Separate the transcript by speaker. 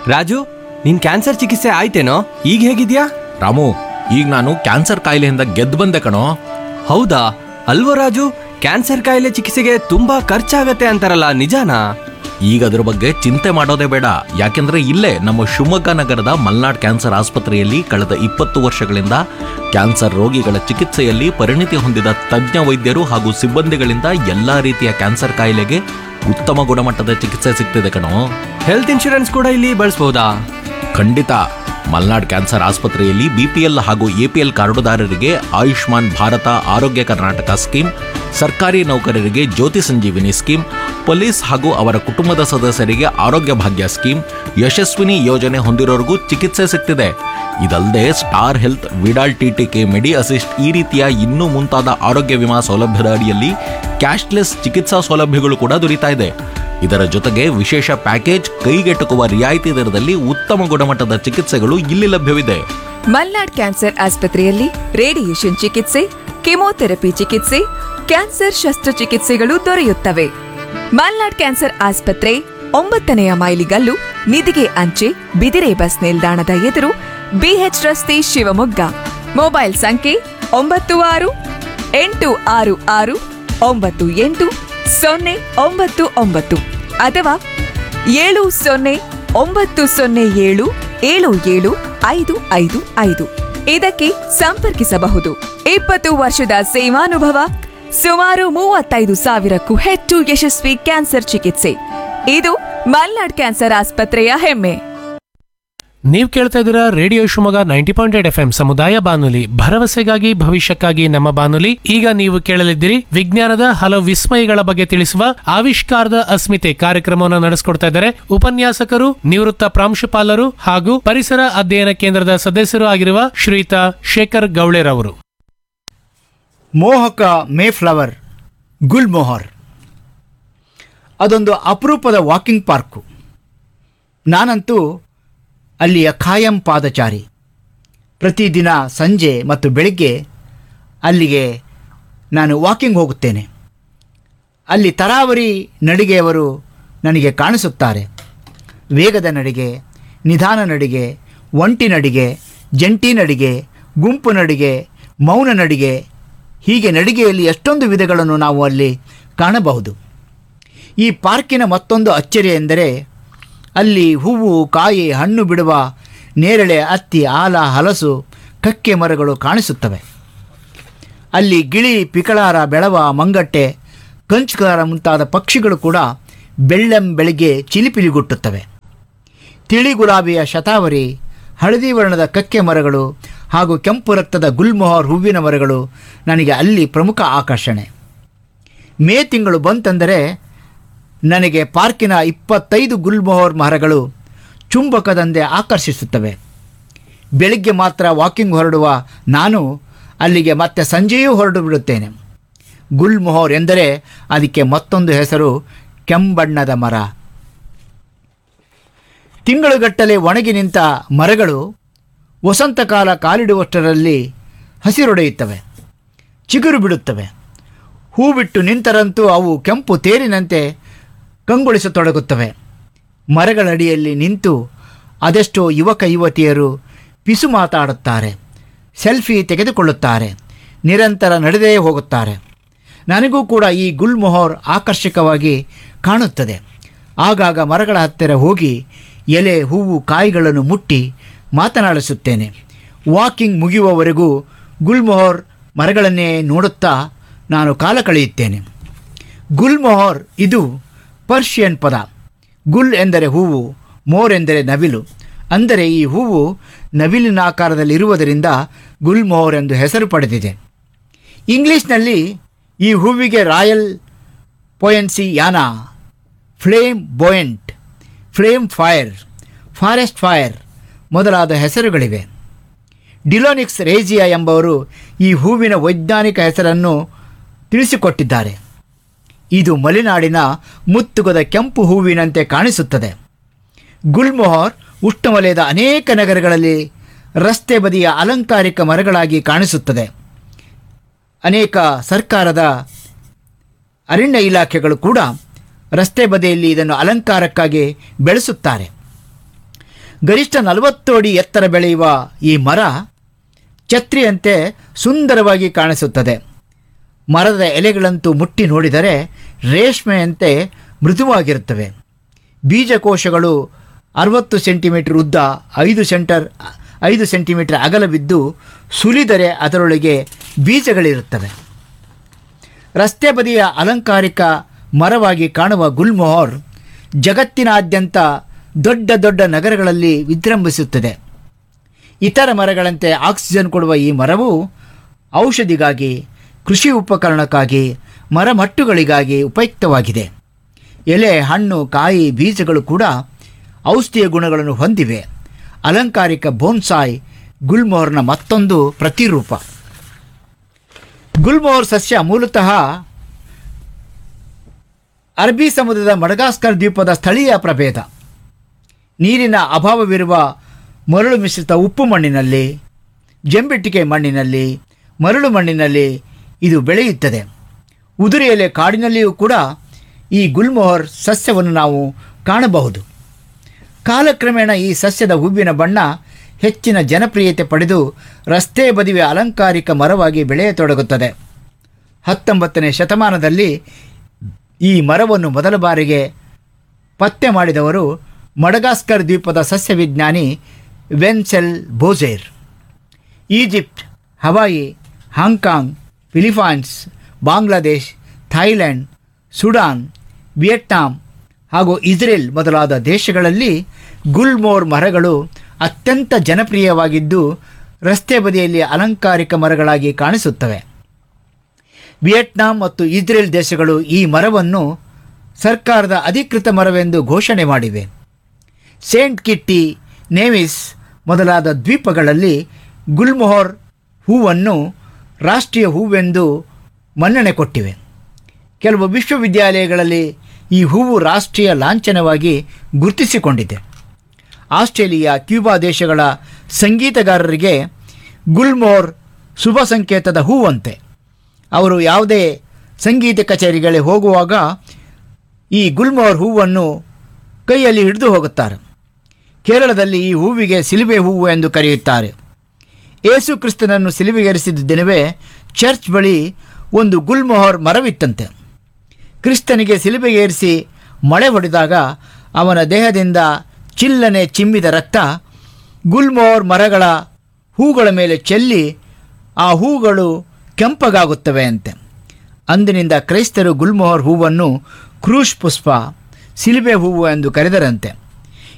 Speaker 1: ರಾಜು ನಿನ್ ಕ್ಯಾನ್ಸರ್ ಚಿಕಿತ್ಸೆ ಆಯ್ತೇನೋ ಈಗ ಹೇಗಿದ್ಯಾ
Speaker 2: ರಾಮು ಈಗ ನಾನು ಕ್ಯಾನ್ಸರ್ ಕಾಯಿಲೆಯಿಂದ ಗೆದ್ದು ಬಂದೆ ಕಣೋ
Speaker 1: ಹೌದಾ ಅಲ್ವೋ ರಾಜು ಕ್ಯಾನ್ಸರ್ ಕಾಯಿಲೆ ಚಿಕಿತ್ಸೆಗೆ ತುಂಬಾ ಖರ್ಚಾಗತ್ತೆ ಅಂತಾರಲ್ಲ ನಿಜಾನಾ
Speaker 2: ಈಗ ಅದ್ರ ಬಗ್ಗೆ ಚಿಂತೆ ಮಾಡೋದೇ ಬೇಡ ಯಾಕೆಂದ್ರೆ ಇಲ್ಲೇ ನಮ್ಮ ಶಿವಮೊಗ್ಗ ನಗರದ ಮಲ್ನಾಡ್ ಕ್ಯಾನ್ಸರ್ ಆಸ್ಪತ್ರೆಯಲ್ಲಿ ಕಳೆದ ಇಪ್ಪತ್ತು ವರ್ಷಗಳಿಂದ ಕ್ಯಾನ್ಸರ್ ರೋಗಿಗಳ ಚಿಕಿತ್ಸೆಯಲ್ಲಿ ಪರಿಣಿತಿ ಹೊಂದಿದ ತಜ್ಞ ವೈದ್ಯರು ಹಾಗೂ ಸಿಬ್ಬಂದಿಗಳಿಂದ ಎಲ್ಲಾ ರೀತಿಯ ಕ್ಯಾನ್ಸರ್ ಕಾಯಿಲೆಗೆ ಉತ್ತಮ ಗುಣಮಟ್ಟದ ಚಿಕಿತ್ಸೆ ಸಿಗ್ತಿದೆ ಕಣೋ
Speaker 1: ಹೆಲ್ತ್ ಇನ್ಶೂರೆನ್ಸ್ ಕೂಡ ಇಲ್ಲಿ ಬಳಸ್ಬೋದಾ
Speaker 2: ಖಂಡಿತ ಮಲ್ನಾಡ್ ಕ್ಯಾನ್ಸರ್ ಆಸ್ಪತ್ರೆಯಲ್ಲಿ ಬಿಪಿಎಲ್ ಹಾಗೂ ಎಪಿಎಲ್ ಕಾರ್ಡುದಾರರಿಗೆ ಆಯುಷ್ಮಾನ್ ಭಾರತ ಆರೋಗ್ಯ ಕರ್ನಾಟಕ ಸ್ಕೀಮ್ ಸರ್ಕಾರಿ ನೌಕರರಿಗೆ ಜ್ಯೋತಿ ಸಂಜೀವಿನಿ ಸ್ಕೀಮ್ ಪೊಲೀಸ್ ಹಾಗೂ ಅವರ ಕುಟುಂಬದ ಸದಸ್ಯರಿಗೆ ಆರೋಗ್ಯ ಭಾಗ್ಯ ಸ್ಕೀಮ್ ಯಶಸ್ವಿನಿ ಯೋಜನೆ ಹೊಂದಿರೋರಿಗೂ ಚಿಕಿತ್ಸೆ ಸಿಗ್ತಿದೆ ಇದಲ್ಲದೆ star health Vidal TTK medi assist ಈ ರೀತಿಯ ಇನ್ನೂ ಮುಂತಾದ ಆರೋಗ್ಯ ವಿಮಾ ಸೌಲಭ್ಯದ ಅಡಿಯಲ್ಲಿ ಕ್ಯಾಶ್ಲೆಸ್ ಚಿಕಿತ್ಸಾ ಸೌಲಭ್ಯಗಳು ಕೂಡ ದೊರೀತಾ ಇದೆ ಇದರ ಜೊತೆಗೆ ವಿಶೇಷ ಪ್ಯಾಕೇಜ್ ಕೈಗೆಟುಕುವ ರಿಯಾಯಿತಿ ದರದಲ್ಲಿ ಉತ್ತಮ ಗುಣಮಟ್ಟದ ಚಿಕಿತ್ಸೆಗಳು ಇಲ್ಲಿ ಲಭ್ಯವಿದೆ
Speaker 3: ಮಲ್ನಾಡ್ ಕ್ಯಾನ್ಸರ್ ಆಸ್ಪತ್ರೆಯಲ್ಲಿ ರೇಡಿಯೇಷನ್ ಚಿಕಿತ್ಸೆ ಕೆಮೊಥೆರಪಿ ಚಿಕಿತ್ಸೆ ಕ್ಯಾನ್ಸರ್ ಶಸ್ತ್ರಚಿಕಿತ್ಸೆಗಳು ದೊರೆಯುತ್ತವೆ ಮಲ್ನಾಡ್ ಕ್ಯಾನ್ಸರ್ ಆಸ್ಪತ್ರೆ ಒಂಬತ್ತನೆಯ ಮೈಲಿಗಲ್ಲು ನಿಧಿಗೆ ಅಂಚೆ ಬಿದಿರೆ ಬಸ್ ನಿಲ್ದಾಣದ ಎದುರು ಬಿಎಚ್ ರಸ್ತೆ ಶಿವಮೊಗ್ಗ ಮೊಬೈಲ್ ಸಂಖ್ಯೆ ಒಂಬತ್ತು ಆರು ಎಂಟು ಆರು ಆರು ಒಂಬತ್ತು ಎಂಟು ಸೊನ್ನೆ ಒಂಬತ್ತು ಒಂಬತ್ತು ಅಥವಾ ಏಳು ಸೊನ್ನೆ ಒಂಬತ್ತು ಸೊನ್ನೆ ಏಳು ಏಳು ಏಳು ಐದು ಐದು ಐದು ಇದಕ್ಕೆ ಸಂಪರ್ಕಿಸಬಹುದು ಇಪ್ಪತ್ತು ವರ್ಷದ ಸೇವಾನುಭವ ಸುಮಾರು ಮೂವತ್ತೈದು ಸಾವಿರಕ್ಕೂ ಹೆಚ್ಚು ಯಶಸ್ವಿ ಕ್ಯಾನ್ಸರ್ ಚಿಕಿತ್ಸೆ ಇದು ಮಲ್ನಾಡ್ ಕ್ಯಾನ್ಸರ್ ಆಸ್ಪತ್ರೆಯ ಹೆಮ್ಮೆ
Speaker 4: ನೀವು ಕೇಳ್ತಾ ಇದ್ದೀರಾ radio Shivamogga ninety point eight F M ಸಮುದಾಯ ಬಾನುಲಿ ಭರವಸೆಗಾಗಿ ಭವಿಷ್ಯಕ್ಕಾಗಿ ನಮ್ಮ ಬಾನುಲಿ ಈಗ ನೀವು ಕೇಳಲಿದ್ದೀರಿ ವಿಜ್ಞಾನದ ಹಲವು ವಿಸ್ಮಯಗಳ ಬಗ್ಗೆ ತಿಳಿಸುವ ಆವಿಷ್ಕಾರದ ಅಸ್ಮಿತೆ ಕಾರ್ಯಕ್ರಮವನ್ನು ನಡೆಸಿಕೊಡ್ತಾ ಇದ್ದಾರೆ ಉಪನ್ಯಾಸಕರು ನಿವೃತ್ತ ಪ್ರಾಂಶುಪಾಲರು ಹಾಗೂ ಪರಿಸರ ಅಧ್ಯಯನ ಕೇಂದ್ರದ ಸದಸ್ಯರು ಆಗಿರುವ ಶ್ರೀಯುತ ಶೇಖರ್ ಗೌಳೆರವರು
Speaker 5: ಮೋಹಕ ಮೇಫ್ಲವರ್ ಗುಲ್ಮೊಹರ್ ಅದೊಂದು ಅಪರೂಪದ ವಾಕಿಂಗ್ ಪಾರ್ಕು ನಾನಂತೂ ಅಲ್ಲಿಯ ಖಾಯಂ ಪಾದಚಾರಿ ಪ್ರತಿದಿನ ಸಂಜೆ ಮತ್ತು ಬೆಳಿಗ್ಗೆ ಅಲ್ಲಿಗೆ ನಾನು ವಾಕಿಂಗ್ ಹೋಗುತ್ತೇನೆ ಅಲ್ಲಿ ತರಾವರಿ ನಡಿಗೆಯವರು ನನಗೆ ಕಾಣಿಸುತ್ತಾರೆ ವೇಗದ ನಡಿಗೆ ನಿಧಾನ ನಡಿಗೆ ಒಂಟಿ ನಡಿಗೆ ಜಂಟಿ ನಡಿಗೆ ಗುಂಪು ನಡಿಗೆ ಮೌನ ನಡಿಗೆ ಹೀಗೆ ನಡಿಗೆಯಲ್ಲಿ ಎಷ್ಟೊಂದು ವಿಧಗಳನ್ನು ನಾವು ಅಲ್ಲಿ ಕಾಣಬಹುದು ಈ ಪಾರ್ಕಿನ ಮತ್ತೊಂದು ಅಚ್ಚರಿ ಎಂದರೆ ಅಲ್ಲಿ ಹೂವು ಕಾಯಿ ಹಣ್ಣು ಬಿಡುವ ನೇರಳೆ ಹತ್ತಿ ಆಲ ಹಲಸು ಕಕ್ಕೆ ಮರಗಳು ಕಾಣಿಸುತ್ತವೆ ಅಲ್ಲಿ ಗಿಳಿ ಪಿಕಳಾರ ಬೆಳವ ಮಂಗಟ್ಟೆ ಕಂಚುಕಾರ ಮುಂತಾದ ಪಕ್ಷಿಗಳು ಕೂಡ ಬೆಳ್ಳಂ ಬೆಳಿಗ್ಗೆ ಚಿಲಿಪಿಲಿಗುಟ್ಟುತ್ತವೆ ತಿಳಿ ಗುಲಾಬಿಯ ಶತಾವರಿ ಹಳದಿ ವರ್ಣದ ಕಕ್ಕೆ ಮರಗಳು ಹಾಗೂ ಕೆಂಪು ರಕ್ತದ ಗುಲ್ಮೊಹರ್ ಹೂವಿನ ಮರಗಳು ನನಗೆ ಅಲ್ಲಿ ಪ್ರಮುಖ ಆಕರ್ಷಣೆ ಮೇ ತಿಂಗಳು ಬಂತೆಂದರೆ ನನಗೆ ಪಾರ್ಕಿನ ಇಪ್ಪತ್ತೈದು ಗುಲ್ಮೊಹರ್ ಮರಗಳು ಚುಂಬಕದಂತೆ ಆಕರ್ಷಿಸುತ್ತವೆ ಬೆಳಿಗ್ಗೆ ಮಾತ್ರ ವಾಕಿಂಗ್ ಹೊರಡುವ ನಾನು ಅಲ್ಲಿಗೆ ಮತ್ತೆ ಸಂಜೆಯೂ ಹೊರಡು ಬಿಡುತ್ತೇನೆ ಗುಲ್ಮೊಹರ್ ಎಂದರೆ ಅದಕ್ಕೆ ಮತ್ತೊಂದು ಹೆಸರು ಕೆಂಬಣ್ಣದ ಮರ ತಿಂಗಳುಗಟ್ಟಲೆ ಒಣಗಿ ನಿಂತ ಮರಗಳು ವಸಂತಕಾಲ ಕಾಲಿಡುವಷ್ಟರಲ್ಲಿ ಹಸಿರೊಡೆಯುತ್ತವೆ ಚಿಗುರು ಬಿಡುತ್ತವೆ ಹೂ ಬಿಟ್ಟು ನಿಂತರಂತೂ ಅವು ಕೆಂಪು ತೇರಿನಂತೆ ಕಂಗೊಳಿಸತೊಡಗುತ್ತವೆ ಮರಗಳಡಿಯಲ್ಲಿ ನಿಂತು ಅದೆಷ್ಟೋ ಯುವಕ ಯುವತಿಯರು ಪಿಸು ಮಾತಾಡುತ್ತಾರೆ ಸೆಲ್ಫಿ ತೆಗೆದುಕೊಳ್ಳುತ್ತಾರೆ ನಿರಂತರ ನಡೆದೇ ಹೋಗುತ್ತಾರೆ ನನಗೂ ಕೂಡ ಈ ಗುಲ್ಮೊಹರ್ ಆಕರ್ಷಕವಾಗಿ ಕಾಣುತ್ತದೆ ಆಗಾಗ ಮರಗಳ ಹತ್ತಿರ ಹೋಗಿ ಎಲೆ ಹೂವು ಕಾಯಿಗಳನ್ನು ಮುಟ್ಟಿ ಮಾತನಾಡಿಸುತ್ತೇನೆ ವಾಕಿಂಗ್ ಮುಗಿಯುವವರೆಗೂ ಗುಲ್ಮೊಹರ್ ಮರಗಳನ್ನೇ ನೋಡುತ್ತಾ ನಾನು ಕಾಲ ಕಳೆಯುತ್ತೇನೆ ಗುಲ್ಮೊಹರ್ ಇದು ಪರ್ಷಿಯನ್ ಪದ ಗುಲ್ ಎಂದರೆ ಹೂವು ಮೋರ್ ಎಂದರೆ ನವಿಲು ಅಂದರೆ ಈ ಹೂವು ನವಿಲಿನ ಆಕಾರದಲ್ಲಿರುವುದರಿಂದ ಗುಲ್ಮೊಹರ್ ಎಂದು ಹೆಸರು ಪಡೆದಿದೆ ಇಂಗ್ಲೀಷ್ನಲ್ಲಿ ಈ ಹೂವಿಗೆ royal poinciana flamboyant flame fire forest fire ಮೊದಲಾದ ಹೆಸರುಗಳಿವೆ ಡಿಲೋನಿಕ್ಸ್ ರೇಜಿಯಾ ಎಂಬವರು ಈ ಹೂವಿನ ವೈಜ್ಞಾನಿಕ ಹೆಸರನ್ನು ತಿಳಿಸಿಕೊಟ್ಟಿದ್ದಾರೆ ಇದು ಮಲೆನಾಡಿನ ಮುತ್ತುಗದ ಕೆಂಪು ಹೂವಿನಂತೆ ಕಾಣಿಸುತ್ತದೆ ಗುಲ್ಮೊಹರ್ ಉಷ್ಣವಲಯದ ಅನೇಕ ನಗರಗಳಲ್ಲಿ ರಸ್ತೆ ಬದಿಯ ಅಲಂಕಾರಿಕ ಮರಗಳಾಗಿ ಕಾಣಿಸುತ್ತದೆ ಅನೇಕ ಸರ್ಕಾರದ ಅರಣ್ಯ ಇಲಾಖೆಗಳು ಕೂಡ ರಸ್ತೆ ಬದಿಯಲ್ಲಿ ಇದನ್ನು ಅಲಂಕಾರಕ್ಕಾಗಿ ಬೆಳೆಸುತ್ತಾರೆ ಗರಿಷ್ಠ ನಲವತ್ತು ಅಡಿ ಎತ್ತರ ಬೆಳೆಯುವ ಈ ಮರ ಛತ್ರಿಯಂತೆ ಸುಂದರವಾಗಿ ಕಾಣಿಸುತ್ತದೆ ಮರದ ಎಲೆಗಳಂತೂ ಮುಟ್ಟಿ ನೋಡಿದರೆ ರೇಷ್ಮೆಯಂತೆ ಮೃದುವಾಗಿರುತ್ತವೆ ಬೀಜಕೋಶಗಳು ಅರವತ್ತು ಸೆಂಟಿಮೀಟರ್ ಉದ್ದ ಐದು ಸೆಂಟರ್ ಐದು ಸೆಂಟಿಮೀಟರ್ ಅಗಲವಿದ್ದು ಸುಲಿದರೆ ಅದರೊಳಗೆ ಬೀಜಗಳಿರುತ್ತವೆ ರಸ್ತೆ ಬದಿಯ ಅಲಂಕಾರಿಕ ಮರವಾಗಿ ಕಾಣುವ ಗುಲ್ಮೊಹರ್ ಜಗತ್ತಿನಾದ್ಯಂತ ದೊಡ್ಡ ದೊಡ್ಡ ನಗರಗಳಲ್ಲಿ ವಿಜೃಂಭಿಸುತ್ತದೆ ಇತರ ಮರಗಳಂತೆ ಆಕ್ಸಿಜನ್ ಕೊಡುವ ಈ ಮರವು ಔಷಧಿಗಾಗಿ ಕೃಷಿ ಉಪಕರಣಕ್ಕಾಗಿ ಮರಮಟ್ಟುಗಳಿಗಾಗಿ ಉಪಯುಕ್ತವಾಗಿದೆ ಎಲೆ ಹಣ್ಣು ಕಾಯಿ ಬೀಜಗಳು ಕೂಡ ಔಷಧೀಯ ಗುಣಗಳನ್ನು ಹೊಂದಿವೆ ಅಲಂಕಾರಿಕ ಬೋನ್ಸಾಯ್ ಗುಲ್ಮೋಹರ್ನ ಮತ್ತೊಂದು ಪ್ರತಿರೂಪ ಗುಲ್ಮೋಹರ್ ಸಸ್ಯ ಮೂಲತಃ ಅರಬ್ಬಿ ಸಮುದ್ರದ ಮಡಗಾಸ್ಕರ್ ದ್ವೀಪದ ಸ್ಥಳೀಯ ಪ್ರಭೇದ ನೀರಿನ ಅಭಾವವಿರುವ ಮರಳು ಮಿಶ್ರಿತ ಉಪ್ಪು ಮಣ್ಣಿನಲ್ಲಿ ಜಂಬಿಟ್ಟಿಗೆ ಮಣ್ಣಿನಲ್ಲಿ ಮರಳು ಮಣ್ಣಿನಲ್ಲಿ ಇದು ಬೆಳೆಯುತ್ತದೆ ಉದುರಿ ಎಲೆ ಕಾಡಿನಲ್ಲಿಯೂ ಕೂಡ ಈ ಗುಲ್ಮೊಹರ್ ಸಸ್ಯವನ್ನು ನಾವು ಕಾಣಬಹುದು ಕಾಲಕ್ರಮೇಣ ಈ ಸಸ್ಯದ ಹೂವಿನ ಬಣ್ಣ ಹೆಚ್ಚಿನ ಜನಪ್ರಿಯತೆ ಪಡೆದು ರಸ್ತೆ ಬದಿಯ ಅಲಂಕಾರಿಕ ಮರವಾಗಿ ಬೆಳೆಯತೊಡಗುತ್ತದೆ ಹತ್ತೊಂಬತ್ತನೇ ಶತಮಾನದಲ್ಲಿ ಈ ಮರವನ್ನು ಮೊದಲ ಬಾರಿಗೆ ಪತ್ತೆ ಮಾಡಿದವರು ಮಡಗಾಸ್ಕರ್ ದ್ವೀಪದ ಸಸ್ಯವಿಜ್ಞಾನಿ Wenzel Bojer Egypt Hawaii Hong Kong Philippines Bangladesh Thailand Sudan Vietnam ಹಾಗೂ ಇಸ್ರೇಲ್ ಮೊದಲಾದ ದೇಶಗಳಲ್ಲಿ ಗುಲ್ಮೋರ್ ಮರಗಳು ಅತ್ಯಂತ ಜನಪ್ರಿಯವಾಗಿದ್ದು ರಸ್ತೆ ಬದಿಯಲ್ಲಿ ಅಲಂಕಾರಿಕ ಮರಗಳಾಗಿ ಕಾಣಿಸುತ್ತವೆ ವಿಯೆಟ್ನಾಂ ಮತ್ತು ಇಸ್ರೇಲ್ ದೇಶಗಳು ಈ ಮರವನ್ನು ಸರ್ಕಾರದ ಅಧಿಕೃತ ಮರವೆಂದು ಘೋಷಣೆ ಮಾಡಿವೆ ಸೇಂಟ್ ಕಿಟ್ಟಿ ನೇವಿಸ್ ಮೊದಲಾದ ದ್ವೀಪಗಳಲ್ಲಿ ಗುಲ್ಮೊಹರ್ ಹೂವನ್ನು ರಾಷ್ಟ್ರೀಯ ಹೂವೆಂದು ಮನ್ನಣೆ ಕೊಟ್ಟಿವೆ ಕೆಲವು ವಿಶ್ವವಿದ್ಯಾಲಯಗಳಲ್ಲಿ ಈ ಹೂವು ರಾಷ್ಟ್ರೀಯ ಲಾಂಛನವಾಗಿ ಗುರುತಿಸಿಕೊಂಡಿದೆ ಆಸ್ಟ್ರೇಲಿಯಾ ಕ್ಯೂಬಾ ದೇಶಗಳ ಸಂಗೀತಗಾರರಿಗೆ ಗುಲ್ಮೋರ್ ಶುಭ ಸಂಕೇತದ ಹೂವಂತೆ ಅವರು ಯಾವುದೇ ಸಂಗೀತ ಕಚೇರಿಗಳಿಗೆ ಹೋಗುವಾಗ ಈ ಗುಲ್ಮೋರ್ ಹೂವನ್ನು ಕೈಯಲ್ಲಿ ಹಿಡಿದು ಹೋಗುತ್ತಾರೆ ಕೇರಳದಲ್ಲಿ ಈ ಹೂವಿಗೆ ಸಿಲುಬೆ ಹೂವು ಎಂದು ಕರೆಯುತ್ತಾರೆ ಏಸು ಕ್ರಿಸ್ತನನ್ನು ಸಿಲುಬೆಗೇರಿಸಿದ ದಿನವೇ ಚರ್ಚ್ ಬಳಿ ಒಂದು ಗುಲ್ಮೊಹರ್ ಮರವಿತ್ತಂತೆ ಕ್ರಿಸ್ತನಿಗೆ ಸಿಲುಬೆಗೇರಿಸಿ ಮಳೆ ಹೊಡೆದಾಗ ಅವನ ದೇಹದಿಂದ ಚಿಲ್ಲನೆ ಚಿಮ್ಮಿದ ರಕ್ತ ಗುಲ್ಮೋರ್ ಮರಗಳ ಹೂಗಳ ಮೇಲೆ ಚೆಲ್ಲಿ ಆ ಹೂಗಳು ಕೆಂಪಗಾಗುತ್ತವೆ ಅಂತೆ ಅಂದಿನಿಂದ ಕ್ರೈಸ್ತರು ಗುಲ್ಮೊಹರ್ ಹೂವನ್ನು ಕ್ರೂಶ್ ಪುಷ್ಪ ಸಿಲುಬೆ ಹೂವು ಎಂದು ಕರೆದರಂತೆ